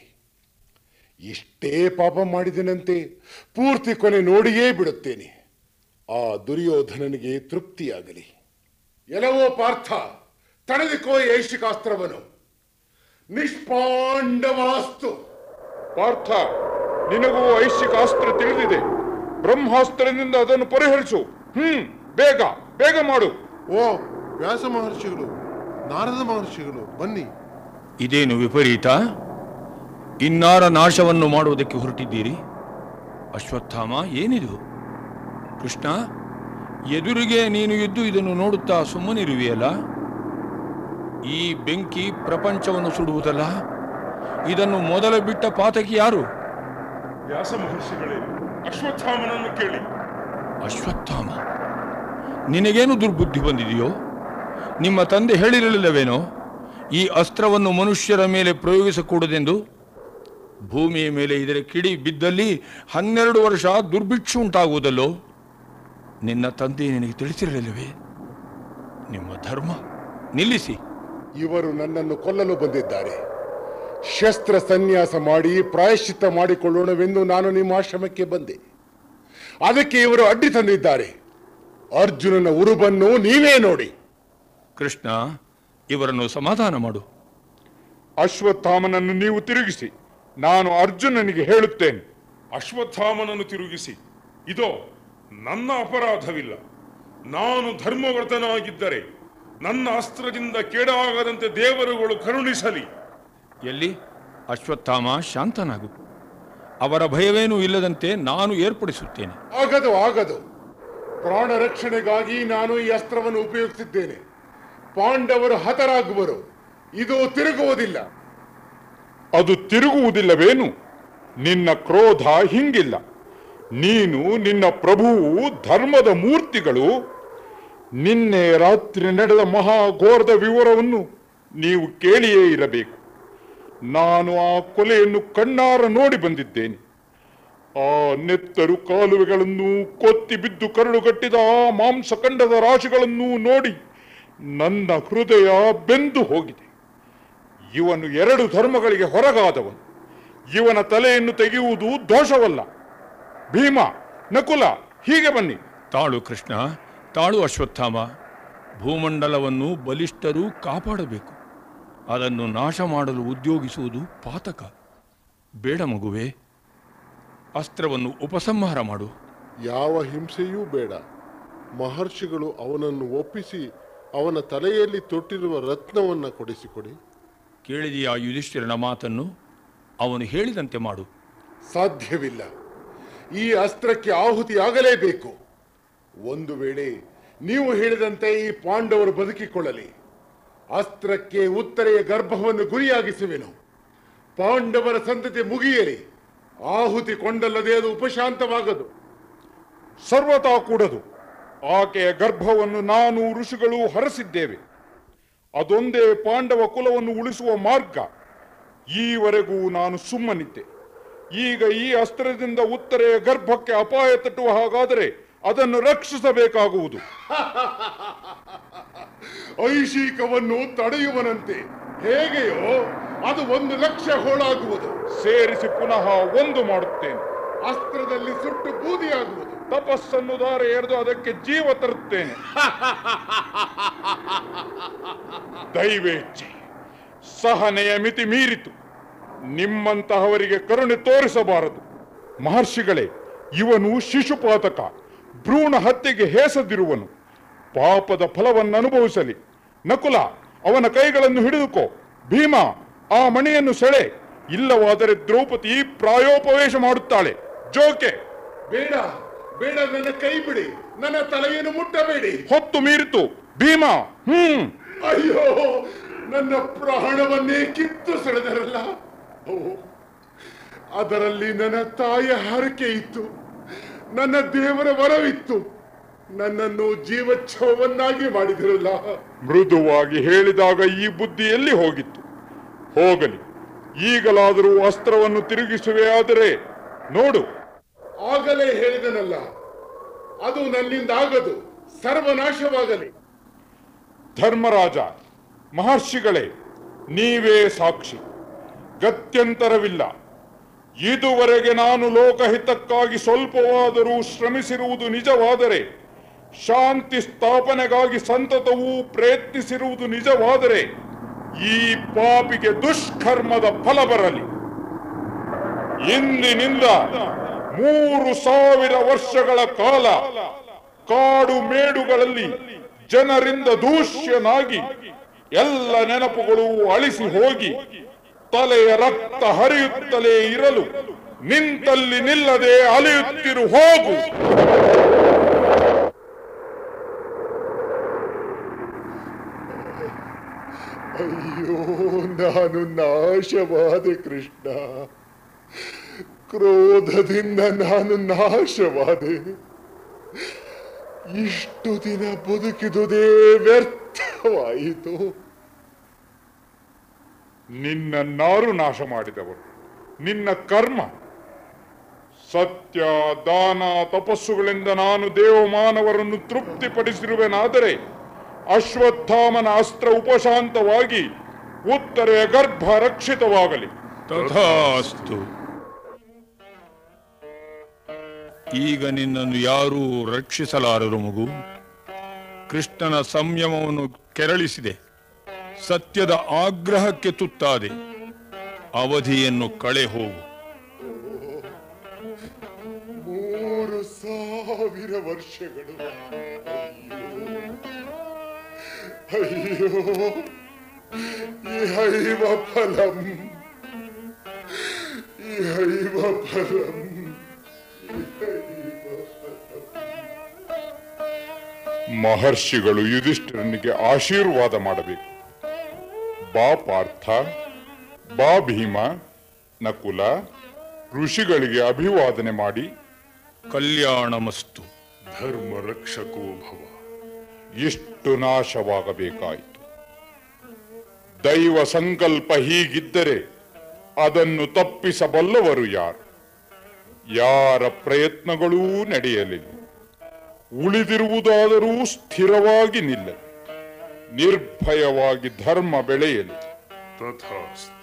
ಇಷ್ಟೇ ಪಾಪ ಮಾಡಿದನಂತೆ ಪೂರ್ತಿ ಕೊನೆ ನೋಡಿಯೇ ಬಿಡುತ್ತೇನೆ ಆ ದುರ್ಯೋಧನನಿಗೆ ತೃಪ್ತಿಯಾಗಲಿ ಎಲ್ಲವೋ ಪಾರ್ಥ ತಡೆದುಕೋ ಐಶಿಕಾಸ್ತ್ರವನು ನಿಷ್ಪಾಂಡವಾಸ್ತು ಪಾರ್ಥ ನಿನಗೂ ಐಶಿಕ ಅಸ್ತ್ರ ತಿಳಿದಿದೆ ಬ್ರಹ್ಮಾಸ್ತ್ರದಿಂದ ಅದನ್ನು ಪರಿಹರಿಸು ಹ್ಮ್ ಬೇಗ ಬೇಗ ಮಾಡು ಓ ವ್ಯಾಸ ಮಹರ್ಷಿಗಳು ನಾರದ ಮಹರ್ಷಿಗಳು ಬನ್ನಿ ಇದೇನು ವಿಪರೀತ ಇನ್ನಾರ ನಾಶವನ್ನು ಮಾಡುವುದಕ್ಕೆ ಹೊರಟಿದ್ದೀರಿ ಅಶ್ವತ್ಥಾಮ ಏನಿದು ಕೃಷ್ಣ ಎದುರಿಗೆ ನೀನು ಇದ್ದು ಇದನ್ನು ನೋಡುತ್ತಾ ಸುಮ್ಮನಿರುವೆಯಲ್ಲ ಈ ಬೆಂಕಿ ಪ್ರಪಂಚವನ್ನು ಸುಡುವುದಲ್ಲ ಇದನ್ನು ಮೊದಲ ಬಿಟ್ಟ ಪಾತಕಿ ಯಾರು ವ್ಯಾಸ ಮಹರ್ಷಿಗಳೇ ಅಶ್ವತ್ಥಾಮನನ್ನು ಕೇಳಿ ಅಶ್ವತ್ಥಾಮ ನಿನಗೇನು ದುರ್ಬುದ್ಧಿ ಬಂದಿದೆಯೋ ನಿಮ್ಮ ತಂದೆ ಹೇಳಿರಲಿಲ್ಲವೇನೋ ಈ ಅಸ್ತ್ರವನ್ನು ಮನುಷ್ಯರ ಮೇಲೆ ಪ್ರಯೋಗಿಸಕೂಡದೆಂದು ಭೂಮಿಯ ಮೇಲೆ ಇದರ ಕಿಡಿ ಬಿದ್ದಲ್ಲಿ ಹನ್ನೆರಡು ವರ್ಷ ದುರ್ಭಿಕ್ಷು ಉಂಟಾಗುವುದಲ್ಲೋ ನಿನ್ನ ತಂದೆ ನಿನಗೆ ತಿಳಿಸಿರಲಿಲ್ಲವೇ ನಿಮ್ಮ ಧರ್ಮ ನಿಲ್ಲಿಸಿ ಇವರು ನನ್ನನ್ನು ಕೊಲ್ಲಲು ಬಂದಿದ್ದಾರೆ ಶಸ್ತ್ರ ಸನ್ಯಾಸ ಮಾಡಿ ಪ್ರಾಯಶ್ಚಿತ್ತ ಮಾಡಿಕೊಳ್ಳೋಣವೆಂದು ನಾನು ನಿಮ್ಮ ಆಶ್ರಮಕ್ಕೆ ಬಂದೆ ಅದಕ್ಕೆ ಇವರು ಅಡ್ಡಿ ತಂದಿದ್ದಾರೆ ಅರ್ಜುನನ ಉರುಬನ್ನು ನೀವೇ ನೋಡಿ ಕೃಷ್ಣ ಇವರನ್ನು ಸಮಾಧಾನ ಮಾಡು ಅಶ್ವತ್ಥಾಮನನ್ನು ನೀವು ತಿರುಗಿಸಿ ನಾನು ಅರ್ಜುನನಿಗೆ ಹೇಳುತ್ತೇನೆ ಅಶ್ವತ್ಥಾಮನನ್ನು ತಿರುಗಿಸಿ ಇದೋ ನನ್ನ ಅಪರಾಧವಿಲ್ಲ ನಾನು ಧರ್ಮವ್ರತನಾಗಿದ್ದರೆ ನನ್ನ ಅಸ್ತ್ರದಿಂದ ಕೇಡಾಗದಂತೆ ದೇವರುಗಳು ಕರುಣಿಸಲಿ ಎಲ್ಲಿ ಅಶ್ವತ್ಥಾಮ ಶಾಂತನಾಗು ಅವರ ಭಯವೇನೂ ಇಲ್ಲದಂತೆ ನಾನು ಏರ್ಪಡಿಸುತ್ತೇನೆ ಆಗದು ಆಗದು ಪ್ರಾಣ ರಕ್ಷಣೆಗಾಗಿ ನಾನು ಈ ಅಸ್ತ್ರವನ್ನು ಉಪಯೋಗಿಸಿದ್ದೇನೆ ಪಾಂಡವರು ಹತರಾಗುವರು ಇದು ತಿರುಗುವುದಿಲ್ಲ ಅದು ತಿರುಗುವುದಿಲ್ಲವೇನು ನಿನ್ನ ಕ್ರೋಧ ಹಿಂಗಿಲ್ಲ ನೀನು ನಿನ್ನ ಪ್ರಭುವು ಧರ್ಮದ ಮೂರ್ತಿಗಳು ನಿನ್ನೆ ರಾತ್ರಿ ನಡೆದ ಮಹಾಘೋರದ ವಿವರವನ್ನು ನೀವು ಕೇಳಿಯೇ ಇರಬೇಕು ನಾನು ಆ ಕೊಲೆಯನ್ನು ಕಣ್ಣಾರ ನೋಡಿ ಬಂದಿದ್ದೇನೆ ಆ ನೆತ್ತರು ಕಾಲುವೆಗಳನ್ನು ಕೊತ್ತಿ ಬಿದ್ದು ಕರಳುಗಟ್ಟಿದ ಆ ಮಾಂಸಖಂಡದ ರಾಶಿಗಳನ್ನು ನೋಡಿ ನನ್ನ ಹೃದಯ ಬೆಂದು ಹೋಗಿದೆ ಇವನು ಎರಡು ಧರ್ಮಗಳಿಗೆ ಹೊರಗಾದವನು ಇವನ ತಲೆಯನ್ನು ತೆಗೆಯುವುದು ದೋಷವಲ್ಲ ಭೀಮ ನಕುಲ ಹೀಗೆ ಬನ್ನಿ ತಾಳು ಕೃಷ್ಣ ತಾಳು ಅಶ್ವತ್ಥಾಮ ಭೂಮಂಡಲವನ್ನು ಬಲಿಷ್ಠರು ಕಾಪಾಡಬೇಕು ಅದನ್ನು ನಾಶ ಮಾಡಲು ಉದ್ಯೋಗಿಸುವುದು ಪಾತಕ ಬೇಡ ಮಗುವೆ ಅಸ್ತ್ರವನ್ನು ಉಪಸಂಹಾರ ಮಾಡು ಯಾವ ಹಿಂಸೆಯೂ ಬೇಡ ಮಹರ್ಷಿಗಳು ಅವನನ್ನು ಒಪ್ಪಿಸಿ ಅವನ ತಲೆಯಲ್ಲಿ ತೊಟ್ಟಿರುವ ರತ್ನವನ್ನ ಕೊಡಿಸಿಕೊಡಿ ಕೇಳಿದೆಯಾ ಯುಧಿಷ್ಠಿರನ ಮಾತನ್ನು ಅವನು ಹೇಳಿದಂತೆ ಮಾಡು ಸಾಧ್ಯವಿಲ್ಲ ಈ ಅಸ್ತ್ರಕ್ಕೆ ಆಹುತಿ ಆಗಲೇಬೇಕು ಒಂದು ವೇಳೆ ನೀವು ಹೇಳಿದಂತೆ ಈ ಪಾಂಡವರು ಬದುಕಿಕೊಳ್ಳಲಿ ಅಸ್ತ್ರಕ್ಕೆ ಉತ್ತರೆಯ ಗರ್ಭವನ್ನು ಗುರಿಯಾಗಿಸುವೆನು ಪಾಂಡವರ ಸಂತತಿ ಮುಗಿಯಲಿ ಆಹುತಿ ಕೊಂಡಲ್ಲದೆ ಅದು ಉಪಶಾಂತವಾಗದು ಸರ್ವತಾ ಕೂಡದು ಆಕೆಯ ಗರ್ಭವನ್ನು ನಾನು ಋಷಿಗಳು ಹರಸಿದ್ದೇವೆ ಅದೊಂದೇ ಪಾಂಡವ ಕುಲವನ್ನು ಉಳಿಸುವ ಮಾರ್ಗ ಈವರೆಗೂ ನಾನು ಸುಮ್ಮನಿದ್ದೆ ಈಗ ಈ ಅಸ್ತ್ರದಿಂದ ಉತ್ತರೆಯ ಗರ್ಭಕ್ಕೆ ಅಪಾಯ ತಟ್ಟುವ ಹಾಗಾದರೆ ಅದನ್ನು ರಕ್ಷಿಸಬೇಕಾಗುವುದು ಐಶಿಕವನ್ನು ತಡೆಯುವನಂತೆ ಹೇಗೆಯೋ ಅದು ಒಂದು ಲಕ್ಷ ಹೋಳಾಗುವುದು ಸೇರಿಸಿ ಪುನಃ ಒಂದು ಮಾಡುತ್ತೇನೆ ಅಸ್ತ್ರದಲ್ಲಿ ಸುಟ್ಟು ಬೂದಿಯಾಗುವುದು ತಪಸ್ಸನ್ನು ದಾರೆ ಎರೆದು ಅದಕ್ಕೆ ಜೀವ ತರುತ್ತೇನೆ ದೈವೇಚ್ಛೆ ಸಹನೆಯ ಮಿತಿ ಮೀರಿತು ನಿಮ್ಮಂತಹವರಿಗೆ ಕರುಣೆ ತೋರಿಸಬಾರದು ಮಹರ್ಷಿಗಳೇ ಇವನು ಶಿಶುಪಾತಕ ಭ್ರೂಣ ಹತ್ಯೆಗೆ ಹೇಸದಿರುವನು ಪಾಪದ ಫಲವನ್ನು ಅನುಭವಿಸಲಿ ನಕುಲ ಅವನ ಕೈಗಳನ್ನು ಹಿಡಿದುಕೋ ಭೀಮ ಆ ಮಣಿಯನ್ನು ಸೆಳೆ ಇಲ್ಲವಾದರೆ ದ್ರೌಪದಿ ಪ್ರಾಯೋಪವೇಶ ಮಾಡುತ್ತಾಳೆ ಜೋಕೆ ಬೇಡ ಬೇಡ ನನ್ನ ಕೈ ಬಿಡಿ ನನ್ನ ತಲೆಯನ್ನು ಮುಟ್ಟಬೇಡಿ ಹೊತ್ತು ಮೀರಿತು ಭೀಮ ಹ್ಮ್ ಅಯ್ಯೋ ನನ್ನ ಪ್ರಾಣವನ್ನೇ ಕಿತ್ತು ಸೆಳೆದರಲ್ಲ ಓ, ಅದರಲ್ಲಿ ನನ್ನ ತಾಯಿಯ ಹರಕೆ ಇತ್ತು ನನ್ನ ದೇವರ ವರವಿತ್ತು ನನ್ನನ್ನು ಜೀವಚ್ಛವನ್ನಾಗಿ ಮಾಡಿದಿರಲ್ಲ ಮೃದುವಾಗಿ ಹೇಳಿದಾಗ ಈ ಬುದ್ಧಿ ಎಲ್ಲಿ ಹೋಗಿತ್ತು ಹೋಗಲಿ ಈಗಲಾದರೂ ಅಸ್ತ್ರವನ್ನು ತಿರುಗಿಸುವೆ ಆದರೆ ನೋಡು ಆಗಲೇ ಹೇಳಿದನಲ್ಲ ಅದು ನನ್ನಿಂದ ಆಗದು ಸರ್ವನಾಶವಾಗಲಿ ಧರ್ಮರಾಜ ಮಹರ್ಷಿಗಳೇ ನೀವೇ ಸಾಕ್ಷಿ ಗತ್ಯಂತರವಿಲ್ಲ ಇದುವರೆಗೆ ನಾನು ಲೋಕಹಿತಕ್ಕಾಗಿ ಸ್ವಲ್ಪವಾದರೂ ಶ್ರಮಿಸಿರುವುದು ನಿಜವಾದರೆ ಶಾಂತಿ ಸ್ಥಾಪನೆಗಾಗಿ ಸಂತತವೂ ಪ್ರಯತ್ನಿಸಿರುವುದು ನಿಜವಾದರೆ ಈ ಪಾಪಿಗೆ ದುಷ್ಕರ್ಮದ ಫಲ ಬರಲಿ ಇಂದಿನಿಂದ ಮೂರು ಸಾವಿರ ವರ್ಷಗಳ ಕಾಲ ಕಾಡು ಮೇಡುಗಳಲ್ಲಿ ಜನರಿಂದ ದೂಷ್ಯನಾಗಿ ಎಲ್ಲ ನೆನಪುಗಳು ಅಳಿಸಿ ಹೋಗಿ ತಲೆಯ ರಕ್ತ ಹರಿಯುತ್ತಲೇ ಇರಲು ನಿಂತಲ್ಲಿ ನಿಲ್ಲದೆ ಅಲಿಯುತ್ತಿರು ಹೋಗು ಅಯ್ಯೋ ನಾನು ನಾಶವಾದೆ ಕೃಷ್ಣ ಕ್ರೋಧದಿಂದ ನಾನು ನಾಶವಾದೆ ಇಷ್ಟು ದಿನ ಬದುಕಿದುದೇ ವ್ಯರ್ಥವಾಯಿತು ನಿನ್ನನ್ನಾರು ನಾಶ ಮಾಡಿದವರು ನಿನ್ನ ಕರ್ಮ ಸತ್ಯ ದಾನ ತಪಸ್ಸುಗಳಿಂದ ನಾನು ದೇವಮಾನವರನ್ನು ತೃಪ್ತಿಪಡಿಸಿರುವೆನಾದರೆ ಅಶ್ವತ್ಥಾಮನ ಅಸ್ತ್ರ ಉಪಶಾಂತವಾಗಿ ಉತ್ತರೆಯ ಗರ್ಭ ರಕ್ಷಿತವಾಗಲಿ ತಥಾಸ್ತು ಈಗ ನಿನ್ನನ್ನು ಯಾರೂ ರಕ್ಷಿಸಲಾರರು ಮಗು ಕೃಷ್ಣನ ಸಂಯಮವನ್ನು ಕೆರಳಿಸಿದೆ ಸತ್ಯದ ಆಗ್ರಹಕ್ಕೆ ತುತ್ತಾದೆ ಅವಧಿಯನ್ನು ಕಳೆ ಹೋಗು ಮೂರು ಸಾವಿರ ವರ್ಷಗಳು ಅಯ್ಯೋ. ಅಯ್ಯೋ ಇಹೈವ ಫಲಂ ಇಹೈವ ಫಲಂ ಮಹರ್ಷಿಗಳು ಯುಧಿಷ್ಠಿರನಿಗೆ ಆಶೀರ್ವಾದ ಮಾಡಬೇಕು ಬಾ ಪಾರ್ಥ ಬಾ ಭೀಮ ನಕುಲ ಋಷಿಗಳಿಗೆ ಅಭಿವಾದನೆ ಮಾಡಿ ಕಲ್ಯಾಣಮಸ್ತು ಧರ್ಮ ರಕ್ಷಕೋ ಭವ ಎಷ್ಟು ನಾಶವಾಗಬೇಕಾಯಿತು ದೈವ ಸಂಕಲ್ಪ ಹೀಗಿದ್ದರೆ ಅದನ್ನು ತಪ್ಪಿಸಬಲ್ಲವರು ಯಾರು ಯಾರ ಪ್ರಯತ್ನಗಳೂ ನಡೆಯಲಿಲ್ಲ ಉಳಿದಿರುವುದಾದರೂ ಸ್ಥಿರವಾಗಿ ನಿಲ್ಲಲಿ ನಿರ್ಭಯವಾಗಿ ಧರ್ಮ ಬೆಳೆಯಲಿ ತಥಾಸ್ತು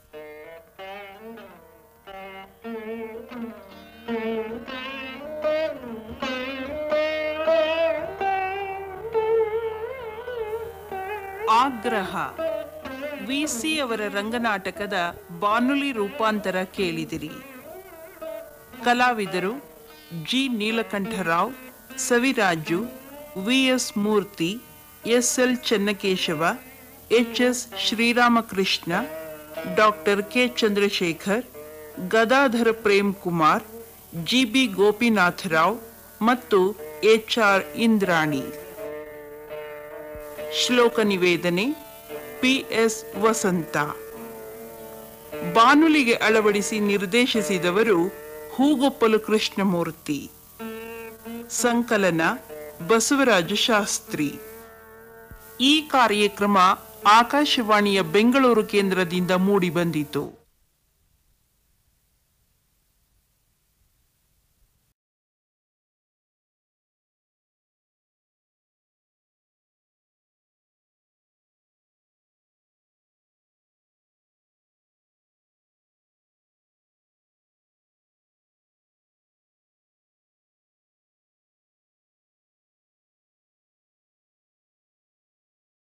ಆಗ್ರಹ ವಿಸಿ ಅವರ ರಂಗನಾಟಕದ ಬಾನುಲಿ ರೂಪಾಂತರ ಕೇಳಿದಿರಿ ಕಲಾವಿದರು G Neelakantharao Saviraju VS Murthy SL Chennakeshava HS Sriramakrishna doctor K Chandrashekar Gadadhara Prem Kumar GB Gopinatharao ಮತ್ತು ಎಚ್ಆರ್ ಇಂದ್ರಾಣಿ ಶ್ಲೋಕ ನಿವೇದನೆ ಪಿಎಸ್ ವಸಂತ ಬಾನುಲಿಗೆ ಅಳವಡಿಸಿ ನಿರ್ದೇಶಿಸಿದವರು ಹೂಗೊಪ್ಪಲು ಕೃಷ್ಣಮೂರ್ತಿ ಸಂಕಲನ ಬಸವರಾಜ ಶಾಸ್ತ್ರಿ ಈ ಕಾರ್ಯಕ್ರಮ ಆಕಾಶವಾಣಿಯ ಬೆಂಗಳೂರು ಕೇಂದ್ರದಿಂದ ಮೂಡಿಬಂದಿತು